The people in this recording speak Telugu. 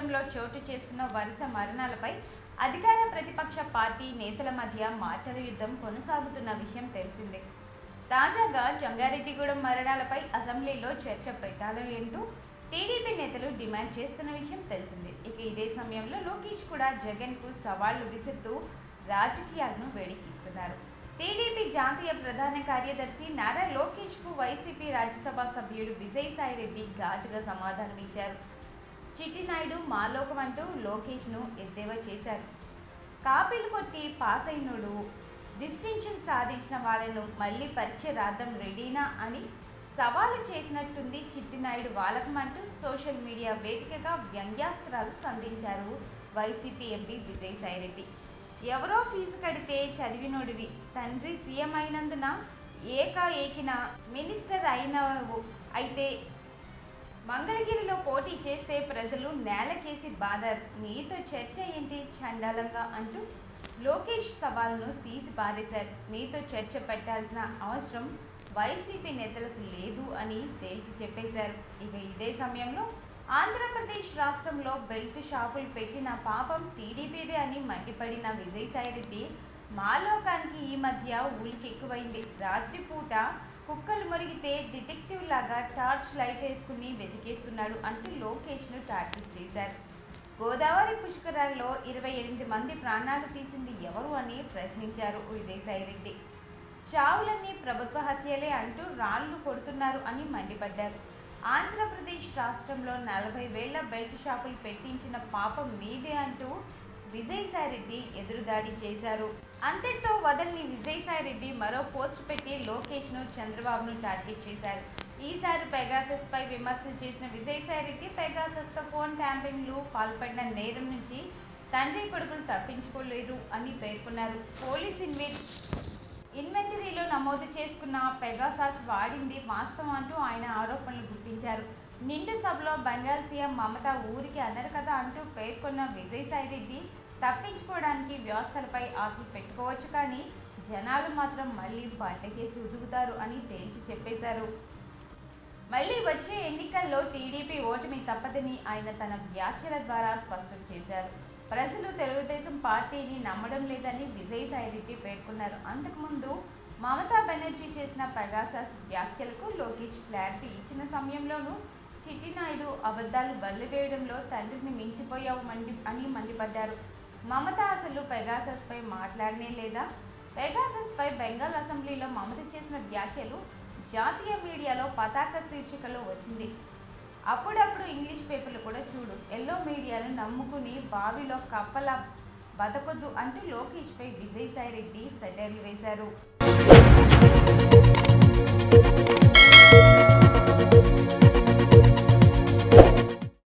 రాష్ట్రంలో చోటు చేసుకున్న వరుస మరణాలపై అధికార ప్రతిపక్ష పార్టీ నేతల మధ్య మాటల యుద్ధం కొనసాగుతున్న విషయం తెలిసిందే తాజాగా జంగారెడ్డిగూడెం మరణాలపై అసెంబ్లీలో చర్చ పెట్టాలని అంటూ టీడీపీ నేతలు డిమాండ్ చేస్తున్న విషయం తెలిసిందే ఇక ఇదే సమయంలో లోకేష్ కూడా జగన్కు సవాళ్లు విసురుతూ రాజకీయాలను వేడెక్కిస్తున్నారు టీడీపీ జాతీయ ప్రధాన కార్యదర్శి నారా లోకేష్కు వైసీపీ రాజ్యసభ సభ్యుడు విజయసాయిరెడ్డి ఘాటుగా సమాధానమిచ్చారు చిట్టినాయుడు మాలోకం అంటూ లోకేష్ను ఎద్దేవా చేశారు కాపీలు కొట్టి పాస్ అయినోడు డిస్టింక్షన్ సాధించిన వాళ్ళను మళ్ళీ పరీక్ష రాద్దాం రెడీనా అని సవాలు చేసినట్టుంది చిట్టినాయుడు వాలకమంటూ సోషల్ మీడియా వేదికగా వ్యంగ్యాస్త్రాలు సంధించారు వైసీపీ ఎంపీ విజయసాయిరెడ్డి ఎవరో ఫీజు కడితే చదివినోడివి తండ్రి సీఎం అయినందున ఏక ఏకిన మినిస్టర్ అయినవు అయితే మంగళగిరిలో పోటీ చేస్తే ప్రజలు నేలకేసి బాధారు మీతో చర్చ ఏంటి చండాలంగా అంటూ లోకేష్ సవాల్ను తీసి పారేశారు మీతో చర్చ పెట్టాల్సిన అవసరం వైసీపీ నేతలకు లేదు అని తేల్చి చెప్పేశారు ఇక ఇదే సమయంలో ఆంధ్రప్రదేశ్ రాష్ట్రంలో బెల్ట్ షాపులు పెట్టిన పాపం టీడీపీదే అని మండిపడిన విజయసాయిరెడ్డి మాలోకానికి ఈ మధ్య ఉలికి ఎక్కువైంది రాత్రిపూట కుక్కలు మురిగితే డిటెక్టివ్ లాగా టార్చ్ లైట్ వేసుకుని వెతికేస్తున్నాడు అంటూ లోకేష్ను టార్గెట్ చేశారు గోదావరి పుష్కరాల్లో ఇరవై ఎనిమిది మంది ప్రాణాలు తీసింది ఎవరు అని ప్రశ్నించారు విజయసాయిరెడ్డి చావులన్నీ ప్రభుత్వ హత్యలే అంటూ రాళ్లు కొడుతున్నారు అని మండిపడ్డారు ఆంధ్రప్రదేశ్ రాష్ట్రంలో నలభై వేల బెల్ట్ షాపులు పెట్టించిన పాపం మీదే అంటూ విజయసాయిరెడ్డి ఎదురుదాడి చేశారు అంతటితో వదలని విజయసాయిరెడ్డి మరో పోస్ట్ పెట్టి లోకేష్ను చంద్రబాబును టార్గెట్ చేశారు ఈసారి పెగాసస్ పై విమర్శలు చేసిన విజయసాయిరెడ్డి పెగాసస్తో ఫోన్ ట్యాంపింగ్లు పాల్పడిన నేరం నుంచి తండ్రి కొడుకులు తప్పించుకోలేరు అని పేర్కొన్నారు పోలీస్ ఇన్వెస్ట్ ఇన్వెంటరీలో నమోదు చేసుకున్న పెగాసాస్ వాడింది వాస్తవం అంటూ ఆయన ఆరోపణలు గుర్తించారు నిండు సభలో బెంగాల్ సీఎం మమత ఊరికి అన్నారు కదా అంటూ పేర్కొన్న విజయసాయిరెడ్డి తప్పించుకోవడానికి వ్యవస్థలపై ఆశలు పెట్టుకోవచ్చు కానీ జనాలు మాత్రం మళ్ళీ బండకేసి ఉదుగుతారు అని తేల్చి చెప్పేశారు మళ్ళీ వచ్చే ఎన్నికల్లో టీడీపీ ఓటమి తప్పదని ఆయన తన వ్యాఖ్యల ద్వారా స్పష్టం చేశారు ప్రజలు తెలుగుదేశం పార్టీని నమ్మడం లేదని విజయసాయిరెడ్డి పేర్కొన్నారు అంతకుముందు మమతా బెనర్జీ చేసిన పెగాసస్ వ్యాఖ్యలకు లోకేష్ క్లారిటీ ఇచ్చిన సమయంలోనూ చిట్టినాయుడు అబద్ధాలు బల్లివేయడంలో తండ్రిని మించిపోయావు మండి అని మండిపడ్డారు మమత అసలు పెగాసస్పై మాట్లాడనే లేదా పెగాసస్పై బెంగాల్ అసెంబ్లీలో మమత చేసిన వ్యాఖ్యలు జాతీయ మీడియాలో పతాక శీర్షికలో వచ్చింది అప్పుడప్పుడు ఇంగ్లీష్ పేపర్లు కూడా చూడు ఎల్లో మీడియాను నమ్ముకుని బావిలో కప్పలా బతకొద్దు అంటూ లోకేష్పై విజయసాయిరెడ్డి సెటైర్లు వేశారు